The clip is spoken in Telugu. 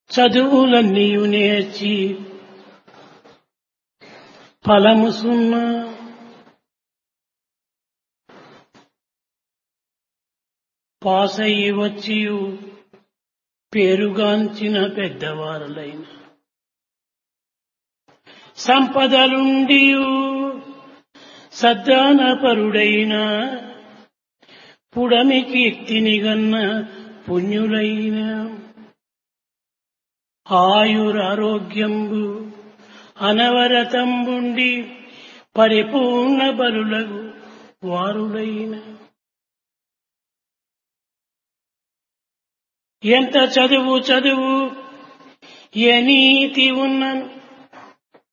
చదువులన్నీయు నేర్చి ఫలము సున్నా పాసయి వచ్చియు పేరుగాంచిన పెద్దవారులైన సంపదలుండియు సద్దానపరుడైన పుడమి కీర్తినిగన్న పుణ్యులైన ఆయురారోగ్యంబు అనవరతంబుండి పరిపూర్ణ బలులగు వారులైన ఎంత చదువు చదువు ఏ నీతి ఉన్నను